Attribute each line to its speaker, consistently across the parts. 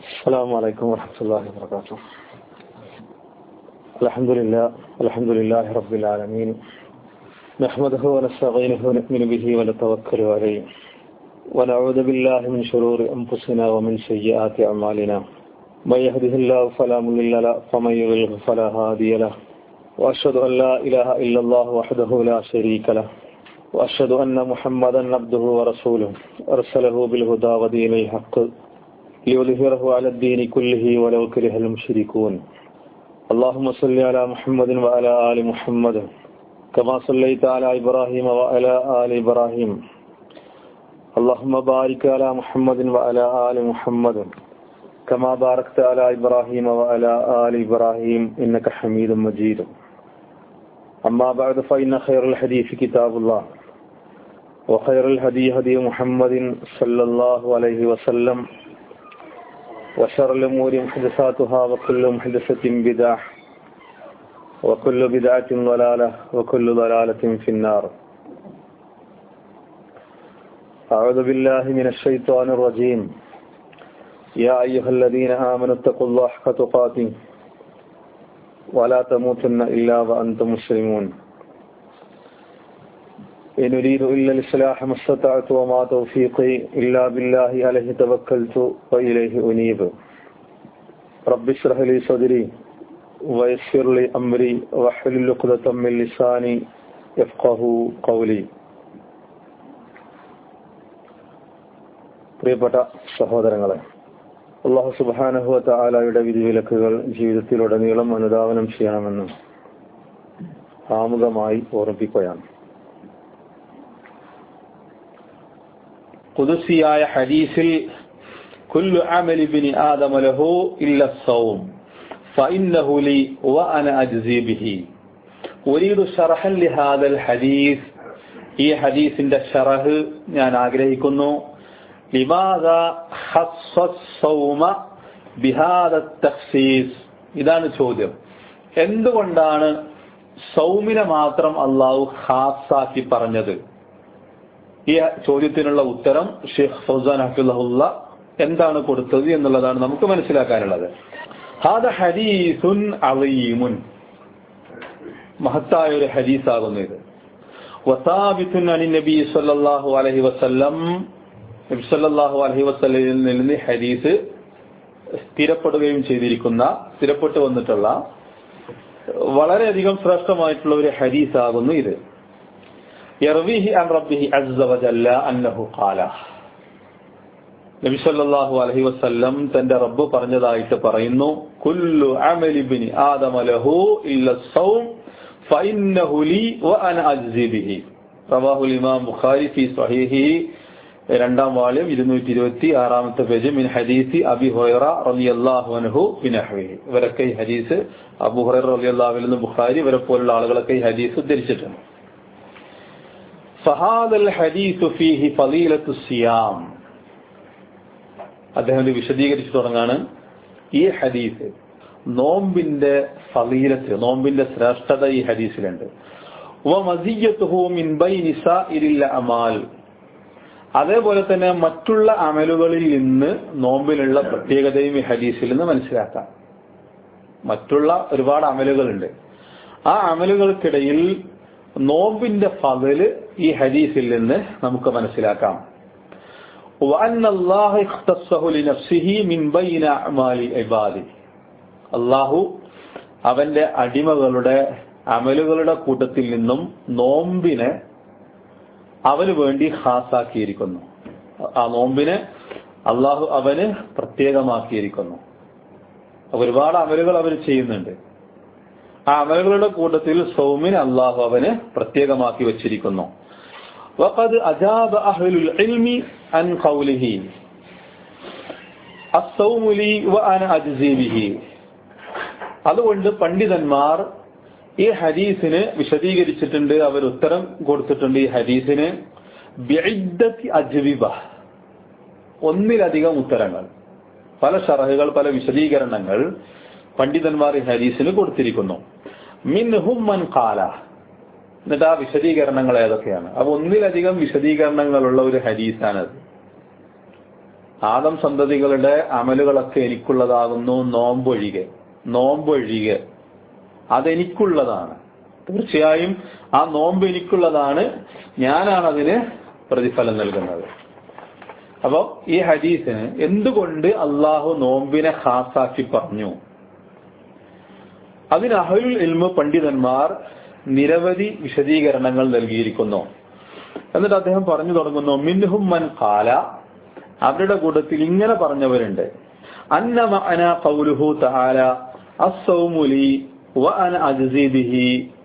Speaker 1: السلام عليكم ورحمة الله وبركاته الحمد لله الحمد لله رب العالمين نحمده ونستعينه ونؤمن به ونتوكل عليه ونعوذ بالله من شرور أنفسنا ومن سيئات أعمالنا من يهده الله فلا مضل له ومن يضلل فلا هادي له وأشهد أن لا إله إلا الله وحده لا شريك له وأشهد أن محمدا عبده ورسوله أرسله بالهدى ودين الحق ليظهره على الدين كله ولو كره المشركون اللهم صل على محمد وعلى آل محمد كما صليت على إبراهيم وعلى آل إبراهيم اللهم بارك على محمد وعلى آل محمد كما باركت على إبراهيم وعلى آل إبراهيم إنك حميد مجيد أما بعد فإن خير الحديث كتاب الله وخير الهدي هدي محمد صلى الله عليه وسلم وشر الأمور محدثاتها وكل محدثة بدعة وكل بدعة ضلالة وكل ضلالة في النار أعوذ بالله من الشيطان الرجيم يا أيها الذين آمنوا اتقوا الله حق تقاته ولا تموتن إلا وأنتم مسلمون إن أريد إلا الإصلاح ما استطعت وما توفيقي إلا بالله عليه توكلت وإليه أنيب رب اشرح لي صدري ويسر لي أمري واحلل عقدة من لساني يفقه قولي പ്രിയപ്പെട്ട സഹോദരങ്ങളെ അള്ളാഹു സുബാനഹുവ താലായുടെ വിധിവിലക്കുകൾ ജീവിതത്തിലുടനീളം അനുധാവനം ചെയ്യണമെന്ന് ആമുഖമായി ഓർമ്മിപ്പിക്കുകയാണ്
Speaker 2: കുതുസിയായ ഹദീസിൽ കുല്ലു അമലി ബിനി ആദമ ലഹു ഇല്ല സൗം ഫഇന്നഹു ലി വഅന അജ്സി ബിഹി ഉരീദു ശർഹൻ ലിഹാദൽ ഹദീസ് ഈ ഹദീസിന്റെ ഷറഹ് ഞാൻ ആഗ്രഹിക്കുന്നു ലിമാദ സൗമ ബിഹാദ തഖ്സീസ് ഇതാണ് ചോദ്യം എന്തുകൊണ്ടാണ് സൗമിനെ മാത്രം അള്ളാഹു ഖാസാക്കി പറഞ്ഞത് ഈ ചോദ്യത്തിനുള്ള ഉത്തരം ഷെയ്ഖ് ഫൗസാൻ ഹഫിള്ള എന്താണ് കൊടുത്തത് എന്നുള്ളതാണ് നമുക്ക് മനസ്സിലാക്കാനുള്ളത് ഹാദ ഹദീസുൻ അലീമുൻ മഹത്തായ ഒരു ഹദീസാകുന്നു ഇത് വസാബിത്തുൻ അനി നബി സല്ലല്ലാഹു അലൈഹി വസല്ലം നബി സല്ലല്ലാഹു അലൈഹി വസല്ലമിൽ നിന്ന് ഹദീസ് സ്ഥിരപ്പെടുകയും ചെയ്തിരിക്കുന്ന സ്ഥിരപ്പെട്ടു വന്നിട്ടുള്ള വളരെയധികം ശ്രേഷ്ഠമായിട്ടുള്ള ഒരു ഹദീസാകുന്നു ഇത് യർവിഹി അൻ റബ്ബിഹി അസ്സ വജല്ല അന്നഹു ഖാല നബി സല്ലല്ലാഹു അലൈഹി വസല്ലം തന്റെ റബ്ബ് പറഞ്ഞതായിട്ട് പറയുന്നു കുല്ലു അമലി ബിനി ആദമ ലഹു ഇല്ല സൗം ഫഇന്നഹു ലി വഅന അജ്സി ബിഹി റവാഹു ഇമാം ബുഖാരി ഫി സ്വഹീഹി രണ്ടാം വാള്യം ഇരുന്നൂറ്റി ഇരുപത്തി ആറാമത്തെ പേജ് മിൻ ഹദീസി അബി ഹുറൈറ റളിയല്ലാഹു അൻഹു ബിനഹ്വിഹി ഇവരൊക്കെ ഈ ഹദീസ് അബു ഹുറൈറ റളിയല്ലാഹു അൻഹു ബുഖാരി ഇവരെ പോലുള്ള ആളുകളൊക്കെ ഈ ഹദീസ് ഉദ്ധരിച്ചിട്ടുണ്ട് ഫഹാദൽ ഹദീസു ഫീഹി ഫളീലത്തു സിയാം അദ്ദേഹം ഇത് വിശദീകരിച്ചു തുടങ്ങാണ് ഈ ഹദീസ് നോമ്പിന്റെ ഫലീലത്ത് നോമ്പിന്റെ ശ്രേഷ്ഠത ഈ ഹദീസിലുണ്ട് അമാൽ അതേപോലെ തന്നെ മറ്റുള്ള അമലുകളിൽ നിന്ന് നോമ്പിലുള്ള പ്രത്യേകതയും ഈ ഹദീസിൽ നിന്ന് മനസ്സിലാക്കാം മറ്റുള്ള ഒരുപാട് അമലുകളുണ്ട് ആ അമലുകൾക്കിടയിൽ നോമ്പിന്റെ ഫതല് ഈ ഹദീസിൽ നിന്ന് നമുക്ക് മനസ്സിലാക്കാം അള്ളാഹു അവന്റെ അടിമകളുടെ അമലുകളുടെ കൂട്ടത്തിൽ നിന്നും നോമ്പിനെ അവന് വേണ്ടി ഹാസാക്കിയിരിക്കുന്നു ആ നോമ്പിനെ അള്ളാഹു അവന് പ്രത്യേകമാക്കിയിരിക്കുന്നു ഒരുപാട് അമലുകൾ അവർ ചെയ്യുന്നുണ്ട് ആ അമലുകളുടെ കൂട്ടത്തിൽ സൗമിന് അള്ളാഹു അവന് പ്രത്യേകമാക്കി വച്ചിരിക്കുന്നു وقد أجاب أهل العلم عن قوله الصوم لي وأنا أجزي به അതുകൊണ്ട് പണ്ഡിതന്മാർ ഈ ഹദീസിന് വിശദീകരിച്ചിട്ടുണ്ട് അവർ ഉത്തരം കൊടുത്തിട്ടുണ്ട് ഈ ഹദീസിന് അജ്വിബ ഒന്നിലധികം ഉത്തരങ്ങൾ പല ഷറഹുകൾ പല വിശദീകരണങ്ങൾ പണ്ഡിതന്മാർ ഈ ഹദീസിന് കൊടുത്തിരിക്കുന്നു മിൻഹും മൻ കാല എന്നിട്ട് ആ വിശദീകരണങ്ങൾ ഏതൊക്കെയാണ് അപ്പൊ ഒന്നിലധികം വിശദീകരണങ്ങളുള്ള ഒരു ഹദീസാണത് ആദം സന്തതികളുടെ അമലുകളൊക്കെ എനിക്കുള്ളതാകുന്നു നോമ്പൊഴികെ നോമ്പൊഴികെ അതെനിക്കുള്ളതാണ് തീർച്ചയായും ആ നോമ്പ് എനിക്കുള്ളതാണ് ഞാനാണ് അതിന് പ്രതിഫലം നൽകുന്നത് അപ്പോ ഈ ഹദീസിന് എന്തുകൊണ്ട് അള്ളാഹു നോമ്പിനെ ഖാസാക്കി പറഞ്ഞു അതിന് അഹലുൽ ഇൽമ പണ്ഡിതന്മാർ നിരവധി വിശദീകരണങ്ങൾ നൽകിയിരിക്കുന്നു എന്നിട്ട് അദ്ദേഹം പറഞ്ഞു തുടങ്ങുന്നു മിൻഹും മൻ കാല അവരുടെ കൂട്ടത്തിൽ ഇങ്ങനെ പറഞ്ഞവരുണ്ട് അന്ന മഅന ഖൗലുഹു തആല അസ്സൗമുലി വ അന അജ്സി ബിഹി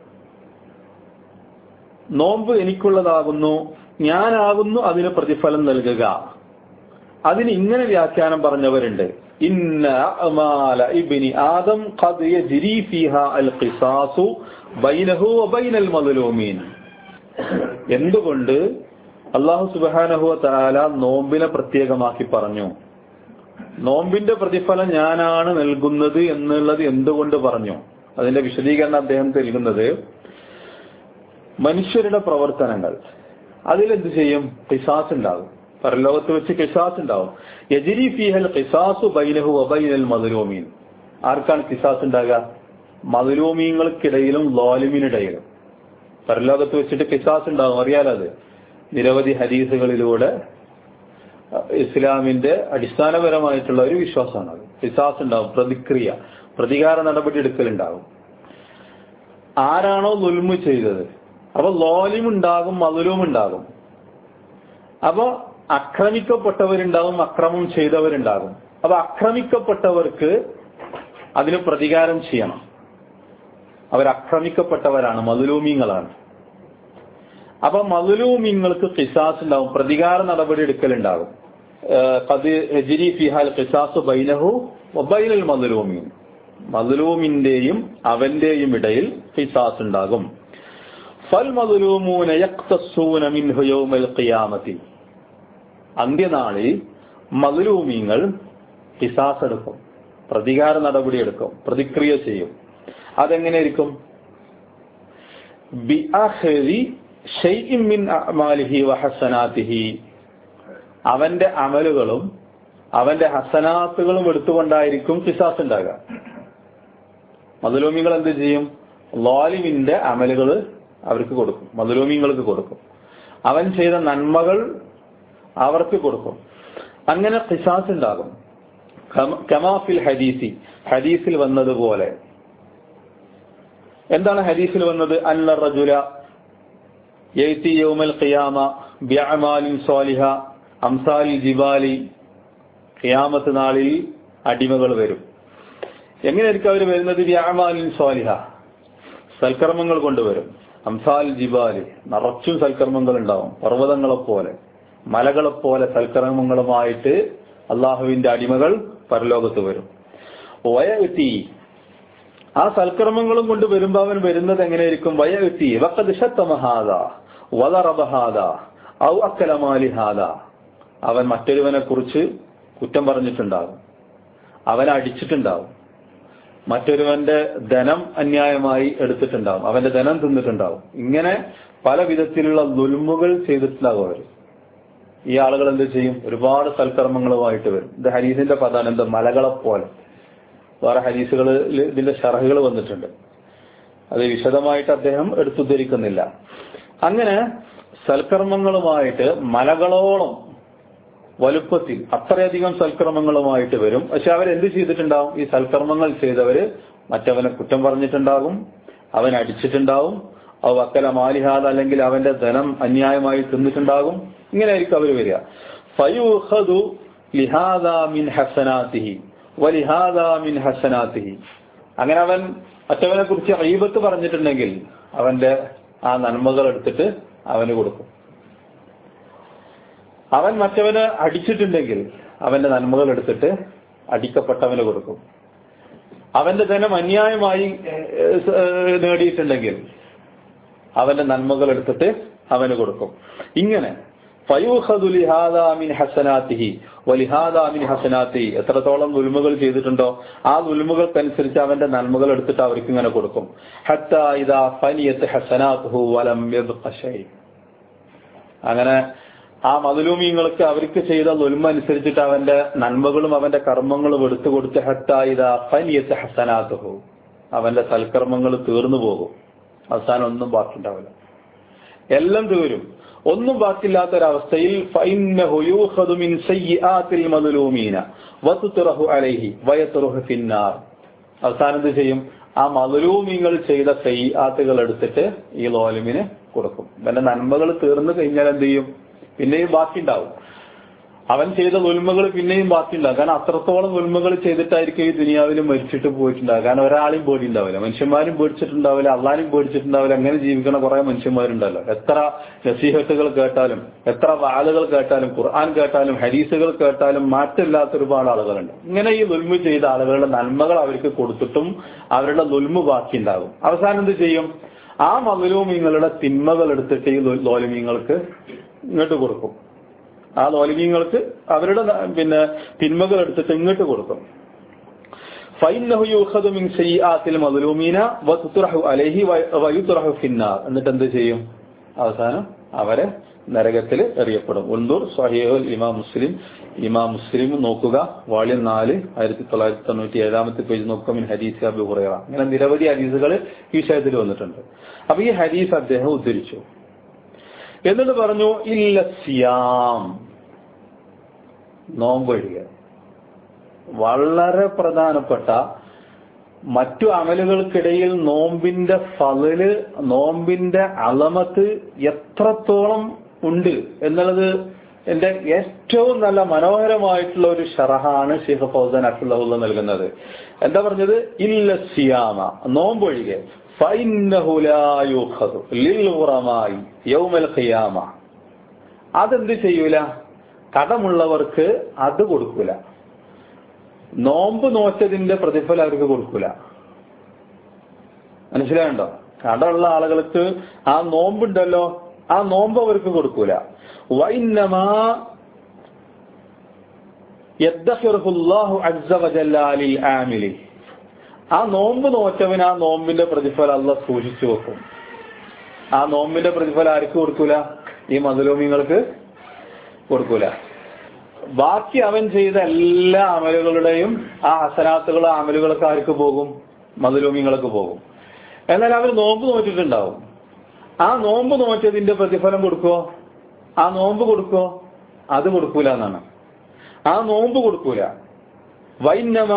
Speaker 2: നോമ്പ് എനിക്കുള്ളതാകുന്നു ഞാനാകുന്നു അതിന് പ്രതിഫലം നൽകുക അതിന് ഇങ്ങനെ വ്യാഖ്യാനം പറഞ്ഞവരുണ്ട് ഇന്ന അമാല ഇബ്നി ആദം ഖദ് യജ്രി ഫീഹാ അൽ ഖിസാസു ബൈനഹു വ ബൈനൽ മദ്ലൂമീൻ എന്തുകൊണ്ട് അള്ളാഹു സുബ്ഹാനഹു വ തആല നോമ്പിനെ പ്രത്യേകമാക്കി പറഞ്ഞു നോമ്പിന്റെ പ്രതിഫലം ഞാനാണ് നൽകുന്നത് എന്നുള്ളത് എന്തുകൊണ്ട് പറഞ്ഞു അതിന്റെ വിശദീകരണം അദ്ദേഹം നൽകുന്നത് മനുഷ്യരുടെ പ്രവർത്തനങ്ങൾ അതിലെന്ത് ചെയ്യും കിസാസ് ഉണ്ടാകും പരലോകത്ത് വെച്ച് കിസാസ് ഉണ്ടാവും യജിരി ഫിഹൽ കിസാസു ബൈനഹു വബൈനൽ മധുരോമീൻ ആർക്കാണ് കിസാസ് ഉണ്ടാകുക മധുരോമീങ്ങൾക്കിടയിലും ലോലിമിനിടയിലും പരലോകത്ത് വെച്ചിട്ട് കിസാസ് ഉണ്ടാകും അറിയാലോ അത് നിരവധി ഹദീസുകളിലൂടെ ഇസ്ലാമിന്റെ അടിസ്ഥാനപരമായിട്ടുള്ള ഒരു വിശ്വാസമാണ് അത് കിസാസ് ഉണ്ടാവും പ്രതിക്രിയ പ്രതികാര നടപടി എടുക്കലുണ്ടാകും ആരാണോ നുൽമു ചെയ്തത് അപ്പൊ ലോലിം ഉണ്ടാകും മധുരവും ഉണ്ടാകും അപ്പൊ ആക്രമിക്കപ്പെട്ടവരുണ്ടാകും അക്രമം ചെയ്തവരുണ്ടാകും അപ്പൊ ആക്രമിക്കപ്പെട്ടവർക്ക് അതിന് പ്രതികാരം ചെയ്യണം അവർ ആക്രമിക്കപ്പെട്ടവരാണ് മധുലൂമിങ്ങളാണ് അപ്പൊ മധുലൂമിങ്ങൾക്ക് കിസാസ് ഉണ്ടാവും പ്രതികാര നടപടി എടുക്കലുണ്ടാകും ഹജിരി ഫിഹാൽ കിസാസ് ബൈനഹു ബൈനൽ മധുലൂമീൻ മധുലൂമിന്റെയും അവന്റെയും ഇടയിൽ കിസാസ് ഉണ്ടാകും ഫൽ മധുലൂമൂന യക്തസൂന മിൻഹു യൗമൽ ഖിയാമത്തി അന്ത്യനാളിൽ മധുലൂമീങ്ങൾ കിസാസ് എടുക്കും പ്രതികാര നടപടി എടുക്കും പ്രതിക്രിയ ചെയ്യും അതെങ്ങനെയായിരിക്കും ബിഅഖ്ദി ഷൈഇൻ മിൻ അഅമാലിഹി വഹസനാതിഹി അവന്റെ അമലുകളും അവന്റെ ഹസനാത്തുകളും എടുത്തുകൊണ്ടായിരിക്കും കിസാസ് ഉണ്ടാകുക മധുലോമികൾ എന്ത് ചെയ്യും ലോലിമിന്റെ അമലുകൾ അവർക്ക് കൊടുക്കും മധുലോമിങ്ങൾക്ക് കൊടുക്കും അവൻ ചെയ്ത നന്മകൾ അവർക്ക് കൊടുക്കും അങ്ങനെ കിസാസ് ഉണ്ടാകും കമാഫിൽ ഹദീസി ഹദീസിൽ വന്നതുപോലെ എന്താണ് ഹദീസിൽ വന്നത് അന്ന റജുല യൈത്തി യൗമൽ ഖിയാമ ബിഅമാലിൻ സ്വാലിഹ അംസാലി ജിബാലി ഖിയാമത്ത് നാളിൽ അടിമകൾ വരും എങ്ങനെയായിരിക്കും അവർ വരുന്നത് ബിഅമാലിൻ സ്വാലിഹ സൽക്കർമ്മങ്ങൾ കൊണ്ടുവരും അംസാൽ ജിബാലി നിറച്ചും സൽക്കർമ്മങ്ങൾ ഉണ്ടാവും പർവ്വതങ്ങളെ പോലെ മലകളെ പോലെ സൽക്കർമ്മങ്ങളുമായിട്ട് അള്ളാഹുവിന്റെ അടിമകൾ പരലോകത്ത് വരും വയത്തി ആ സൽക്കർമ്മങ്ങളും കൊണ്ട് വരുമ്പോ അവൻ വരുന്നത് എങ്ങനെയായിരിക്കും വയത്തി വക്കദിഷത്തമഹാദ വലറബഹാദ ഔ അക്കലമാലിഹാദ അവൻ മറ്റൊരുവനെ കുറിച്ച് കുറ്റം പറഞ്ഞിട്ടുണ്ടാകും അവനെ അടിച്ചിട്ടുണ്ടാവും മറ്റൊരുവന്റെ ധനം അന്യായമായി എടുത്തിട്ടുണ്ടാവും അവന്റെ ധനം തിന്നിട്ടുണ്ടാവും ഇങ്ങനെ പല വിധത്തിലുള്ള ദുൽമുകൾ ചെയ്തിട്ടുണ്ടാകും അവർ ഈ ആളുകൾ എന്ത് ചെയ്യും ഒരുപാട് സൽക്കർമ്മങ്ങളുമായിട്ട് വരും ഇത് ഹരീസിന്റെ പദാണ് എന്ത് മലകളെ പോലെ വേറെ ഹരീസുകളിൽ ഇതിന്റെ ഷറഹുകൾ വന്നിട്ടുണ്ട് അത് വിശദമായിട്ട് അദ്ദേഹം എടുത്തുദ്ധരിക്കുന്നില്ല അങ്ങനെ സൽക്കർമ്മങ്ങളുമായിട്ട് മലകളോളം വലുപ്പത്തിൽ അത്രയധികം സൽക്കർമ്മങ്ങളുമായിട്ട് വരും പക്ഷെ അവരെന്ത് ചെയ്തിട്ടുണ്ടാവും ഈ സൽക്കർമ്മങ്ങൾ ചെയ്തവര് മറ്റവനെ കുറ്റം പറഞ്ഞിട്ടുണ്ടാകും അവൻ അടിച്ചിട്ടുണ്ടാവും അവ അക്കല മാലിഹാദ് അല്ലെങ്കിൽ അവന്റെ ധനം അന്യായമായി തിന്നിട്ടുണ്ടാകും ഇങ്ങനെയായിരിക്കും അവർ വരിക ഫയുഹദു ലിഹാദ മിൻ ഹസനാത്തിഹി വലിഹാദ മിൻ ഹസനാത്തിഹി അങ്ങനെ അവൻ മറ്റവനെ കുറിച്ച് അയ്യബത്ത് പറഞ്ഞിട്ടുണ്ടെങ്കിൽ അവന്റെ ആ നന്മകൾ എടുത്തിട്ട് അവന് കൊടുക്കും അവൻ മറ്റവന് അടിച്ചിട്ടുണ്ടെങ്കിൽ അവന്റെ നന്മകൾ എടുത്തിട്ട് അടിക്കപ്പെട്ടവന് കൊടുക്കും അവന്റെ ധനം അന്യായമായി നേടിയിട്ടുണ്ടെങ്കിൽ അവന്റെ നന്മകൾ എടുത്തിട്ട് അവന് കൊടുക്കും ഇങ്ങനെ മിൻ ഹസനാത്തിഹി വലിഹാദാമിൻ ഹസനാത്തി എത്രത്തോളം ദുൽമുകൾ ചെയ്തിട്ടുണ്ടോ ആ ദുൽമുകൾക്കനുസരിച്ച് അവന്റെ നന്മകൾ എടുത്തിട്ട് അവർക്ക് ഇങ്ങനെ കൊടുക്കും ഹത്ത ഇതാ ഫനിയത്ത് ഹസനാത്തുഹു വലം അങ്ങനെ ആ മതുലൂമിങ്ങൾക്ക് അവർക്ക് ചെയ്ത നുൽമ അനുസരിച്ചിട്ട് അവന്റെ നന്മകളും അവന്റെ കർമ്മങ്ങളും എടുത്തു കൊടുത്ത് ഹത്തായിത ഫനിയത്ത് ഹസനാത്തുഹു അവന്റെ സൽക്കർമ്മങ്ങൾ തീർന്നു പോകും അവസാനം ഒന്നും ബാക്കിയുണ്ടാവില്ല എല്ലാം തീരും ഒന്നും ബാക്കിയില്ലാത്ത ഒരവസ്ഥയിൽ ഫൈന്നഹു യൂഖദു മിൻ സയ്യിആത്തിൽ മദ്ലൂമീന വതുത്രഹു അലൈഹി വയത്റുഹു ഫിന്നാർ അവസാനം എന്ത് ചെയ്യും ആ മദ്ലൂമിങ്ങൾ ചെയ്ത സയ്യാത്തുകൾ എടുത്തിട്ട് ഈ ലോലിമിന് കൊടുക്കും ഇവന്റെ നന്മകൾ തീർന്നു കഴിഞ്ഞാൽ എന്ത് ചെയ്യും പിന്നെയും ബാക്കിയുണ്ടാവും അവൻ ചെയ്ത ഉൽമകൾ പിന്നെയും ബാക്കിയുണ്ടാവും കാരണം അത്രത്തോളം ഉൽമകൾ ചെയ്തിട്ടായിരിക്കും ഈ ദുനിയാവിൽ മരിച്ചിട്ട് പോയിട്ടുണ്ടാവുക കാരണം ഒരാളെയും പേടിയുണ്ടാവില്ല മനുഷ്യന്മാരും പേടിച്ചിട്ടുണ്ടാവില്ല അള്ളാനും പേടിച്ചിട്ടുണ്ടാവില്ല അങ്ങനെ ജീവിക്കുന്ന കുറെ മനുഷ്യന്മാരുണ്ടല്ലോ എത്ര നസീഹത്തുകൾ കേട്ടാലും എത്ര വാലുകൾ കേട്ടാലും ഖുർആൻ കേട്ടാലും ഹരീസുകൾ കേട്ടാലും മാറ്റമില്ലാത്ത ഒരുപാട് ആളുകളുണ്ട് ഇങ്ങനെ ഈ നുൽമ ചെയ്ത ആളുകളുടെ നന്മകൾ അവർക്ക് കൊടുത്തിട്ടും അവരുടെ നുൽമ ബാക്കിയുണ്ടാകും അവസാനം എന്ത് ചെയ്യും ആ മധുരൂമിങ്ങളുടെ തിന്മകൾ എടുത്തിട്ട് ഈ ലോലിമീങ്ങൾക്ക് ഇങ്ങോട്ട് കൊടുക്കും ആ ലോലിമീങ്ങൾക്ക് അവരുടെ പിന്നെ തിന്മകൾ എടുത്തിട്ട് ഇങ്ങോട്ട് കൊടുക്കും ഫൈനഹു യൂഖദു മിൻ സയ്യിആത്തിൽ മദ്ലൂമീന വതുത്രഹു അലൈഹി വയുത്രഹു ഫിന്നാർ എന്നിട്ട് എന്ത് ചെയ്യും അവസാനം അവരെ നരകത്തിൽ എറിയപ്പെടും ഉള്ളൂർ സഹീഹുൽ ഇമാം മുസ്ലിം ഇമാം മുസ്ലിം നോക്കുക വാള്യം നാല് ആയിരത്തി തൊള്ളായിരത്തി തൊണ്ണൂറ്റി ഏഴാമത്തെ പേജ് നോക്കുക മിൻ ഹദീസ് അബി ഹുറൈറ അങ്ങനെ നിരവധി ഹദീസുകൾ ഈ വിഷയത്തിൽ വന്നിട്ടുണ്ട് അപ്പൊ ഈ ഹദീസ് അദ്ദേഹം ഉദ്ധരിച്ചു എന്നിട്ട് പറഞ്ഞു ഇല്ല സിയാം നോമ്പൊഴിക വളരെ പ്രധാനപ്പെട്ട മറ്റു അമലുകൾക്കിടയിൽ നോമ്പിന്റെ ഫലല് നോമ്പിന്റെ അളമത്ത് എത്രത്തോളം ഉണ്ട് എന്നുള്ളത് എന്റെ ഏറ്റവും നല്ല മനോഹരമായിട്ടുള്ള ഒരു ഷറഹാണ് ഷെയ്ഖ് ഫൗസാൻ അഫുല്ല നൽകുന്നത് എന്താ പറഞ്ഞത് ഇല്ല സിയാമ നോമ്പൊഴികെ അതെന്ത് ചെയ്യൂല കടമുള്ളവർക്ക് അത് കൊടുക്കൂല നോമ്പ് നോറ്റതിന്റെ പ്രതിഫലം അവർക്ക് കൊടുക്കൂല മനസ്സിലായുണ്ടോ കടമുള്ള ആളുകൾക്ക് ആ നോമ്പുണ്ടല്ലോ ആ നോമ്പ് അവർക്ക് കൊടുക്കൂല വൈന്നമാ ആമിലി ആ നോമ്പ് നോറ്റവൻ ആ നോമ്പിന്റെ പ്രതിഫലം അല്ല സൂക്ഷിച്ചു വെക്കും ആ നോമ്പിന്റെ പ്രതിഫലം ആർക്ക് കൊടുക്കൂല ഈ മധുലോമിങ്ങൾക്ക് കൊടുക്കൂല ബാക്കി അവൻ ചെയ്ത എല്ലാ അമലുകളുടെയും ആ ഹസനാത്തുകളും അമലുകളൊക്കെ ആർക്ക് പോകും മധുലോമിങ്ങൾക്ക് പോകും എന്നാൽ അവർ നോമ്പ് നോറ്റിട്ടുണ്ടാവും ആ നോമ്പ് നോറ്റതിന്റെ പ്രതിഫലം കൊടുക്കോ ആ നോമ്പ് കൊടുക്കോ അത് കൊടുക്കൂല എന്നാണ് ആ നോമ്പ് കൊടുക്കൂല വൈന്നമാ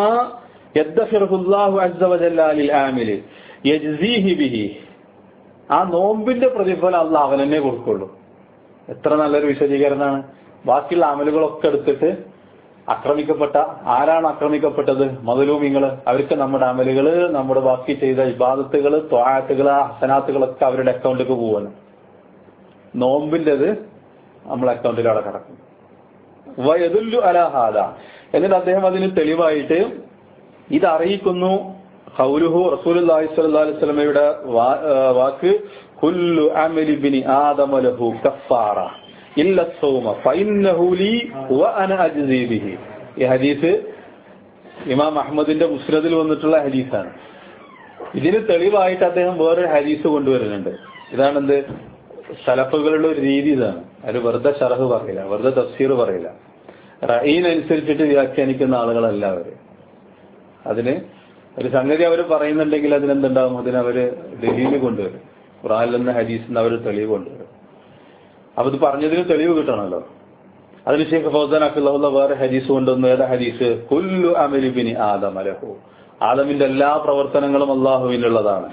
Speaker 2: ആ നോമ്പിന്റെ പ്രതിഫലം അല്ല അവൻ തന്നെ കൊടുക്കുള്ളൂ എത്ര നല്ലൊരു വിശദീകരണമാണ് ബാക്കിയുള്ള അമലുകളൊക്കെ എടുത്തിട്ട് ആക്രമിക്കപ്പെട്ട ആരാണ് ആക്രമിക്കപ്പെട്ടത് മതലൂമിങ്ങള് അവർക്ക് നമ്മുടെ അമലുകള് നമ്മുടെ ബാക്കി ചെയ്ത ഇബാദത്തുകള് ത്വായത്തുകള് ഹസനാത്തുകളൊക്കെ അവരുടെ അക്കൗണ്ടിലേക്ക് പോവാണ് നോമ്പിൻ്റെത് നമ്മളെ അക്കൗണ്ടിൽ അവിടെ കിടക്കും വയതുല്ലു അലാഹാദ എന്നിട്ട് അദ്ദേഹം അതിന് തെളിവായിട്ട് ഇത് അറിയിക്കുന്നു ഹൗലുഹു റസൂലി സ്വല്ലി സ്വലമയുടെ വാക്ക് കുല്ലു അമലിബിനി ആദമലഹു കഫാറ ഇല്ല സൗമ ഫൈന്നഹു ലീ വ അന അജ്സീ ബിഹി ഈ ഹദീസ് ഇമാം അഹമ്മദിന്റെ മുസ്നദിൽ വന്നിട്ടുള്ള ഹദീസാണ് ഇതിന് തെളിവായിട്ട് അദ്ദേഹം വേറൊരു ഹദീസ് കൊണ്ടുവരുന്നുണ്ട് ഇതാണെന്ത് സലഫുകളുടെ ഒരു രീതി ഇതാണ് അത് വെറുതെ ഷറഹ് പറയില്ല വെറുതെ തഫ്സീർ പറയില്ല റഹീനനുസരിച്ചിട്ട് വ്യാഖ്യാനിക്കുന്ന ആളുകളല്ല അവര് അതിന് ഒരു സംഗതി അവർ പറയുന്നുണ്ടെങ്കിൽ അതിനെന്തുണ്ടാവും അതിനവര് ദലീല് കൊണ്ടുവരും ഖുറാനിൽ നിന്ന് ഹദീസിൽ നിന്ന് അവർ തെളിവ് കൊണ്ടുവരും അപ്പൊ ഇത് പറഞ്ഞതിന് തെളിവ് കിട്ടണമല്ലോ അതിന് ശേഖ് ഫൗസാൻ അഖിള്ള വേറെ ഹദീസ് കൊണ്ടുവന്നു ഏതാ ഹദീസ് കുല്ലു അമലിബിനി ആദം അലഹു ആദമിന്റെ എല്ലാ പ്രവർത്തനങ്ങളും അള്ളാഹുവിനുള്ളതാണ്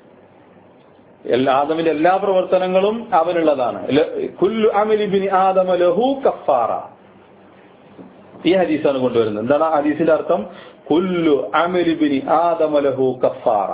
Speaker 2: ആദമിന്റെ എല്ലാ പ്രവർത്തനങ്ങളും അവനുള്ളതാണ് കുല്ലു അമലിബിനി ആദം ലഹു കഫാറ ഈ ഹദീസാണ് കൊണ്ടുവരുന്നത് എന്താണ് ആ ഹദീസിന്റെ അർത്ഥം കുല്ലു അമലിബിനി ആദമലഹു കഫാറ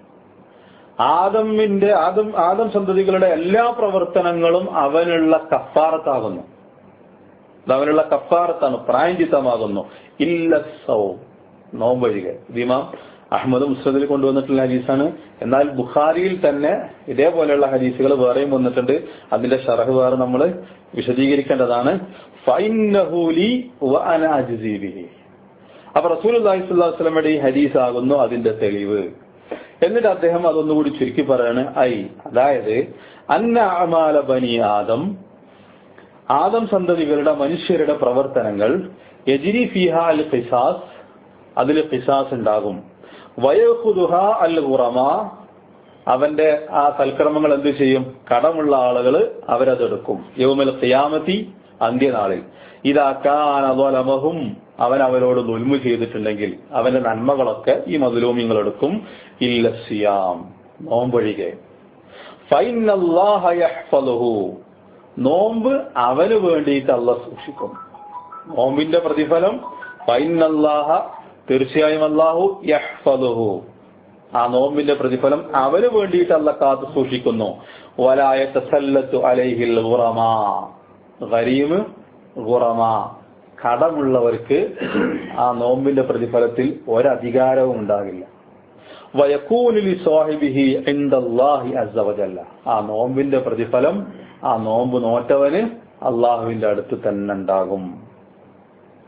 Speaker 2: ആദമിന്റെ ആദം ആദം സന്തതികളുടെ എല്ലാ പ്രവർത്തനങ്ങളും അവനുള്ള കഫാറത്താകുന്നു അവനുള്ള കഫാറത്താണ് പ്രായഞ്ചിത്തമാകുന്നു ഇല്ല സൗ നോമ്പൊഴിക ഇതിമാം അഹമ്മദ് മുസ്ലിദിൽ കൊണ്ടുവന്നിട്ടുള്ള ഹദീസാണ് എന്നാൽ ബുഖാരിയിൽ തന്നെ ഇതേപോലെയുള്ള ഹദീസുകൾ വേറെയും വന്നിട്ടുണ്ട് അതിന്റെ ഷറഹ് വേറെ നമ്മൾ വിശദീകരിക്കേണ്ടതാണ് ഫൈനഹൂലി വ അന അജ്സീബിഹി അപ്പൊ റസൂൽ അള്ളാഹിസ്വല്ലാസ്ലമയുടെ ഈ ഹദീസ് ആകുന്നു അതിന്റെ തെളിവ് എന്നിട്ട് അദ്ദേഹം അതൊന്നുകൂടി ചുരുക്കി പറയാണ് ഐ അതായത് അന്ന അമാല ബനി ആദം ആദം സന്തതികളുടെ മനുഷ്യരുടെ പ്രവർത്തനങ്ങൾ യജിരി ഫിഹ അൽ ഖിസാസ് അതിൽ ഖിസാസ് ഉണ്ടാകും വയഹുദുഹ അൽ ഉറമ അവന്റെ ആ സൽക്രമങ്ങൾ എന്ത് ചെയ്യും കടമുള്ള ആളുകൾ അവരതെടുക്കും യൗമൽ ഖിയാമത്തി അന്ത്യനാളിൽ ഇതാക്കാൻ അതോലമഹും അവൻ അവരോട് ദുൽമു ചെയ്തിട്ടുണ്ടെങ്കിൽ അവന്റെ നന്മകളൊക്കെ ഈ മധുരൂമ്യങ്ങൾ എടുക്കും ഇല്ല സിയാം നോമ്പൊഴികെ ഫൈനല്ലാഹ യഹ്ഫളുഹു നോമ്പ് അവന് വേണ്ടിയിട്ട് അല്ല സൂക്ഷിക്കും നോമ്പിന്റെ പ്രതിഫലം ഫൈനല്ലാഹ തീർച്ചയായും അല്ലാഹു യഹ്ഫളുഹു ആ നോമ്പിന്റെ പ്രതിഫലം അവന് വേണ്ടിയിട്ട് അല്ല കാത്തു സൂക്ഷിക്കുന്നു വലായ തസല്ലത്തു അലൈഹിൽ ഗുറമാ ഗരീമ് ഗുറമ കടമുള്ളവർക്ക് ആ നോമ്പിന്റെ പ്രതിഫലത്തിൽ ഒരധികാരവും ഉണ്ടാകില്ല വയക്കൂലി സ്വാഹിബിഹി ഇന്ദല്ലാഹി അസവജല്ല ആ നോമ്പിന്റെ പ്രതിഫലം ആ നോമ്പ് നോറ്റവന് അള്ളാഹുവിന്റെ അടുത്ത് തന്നെ ഉണ്ടാകും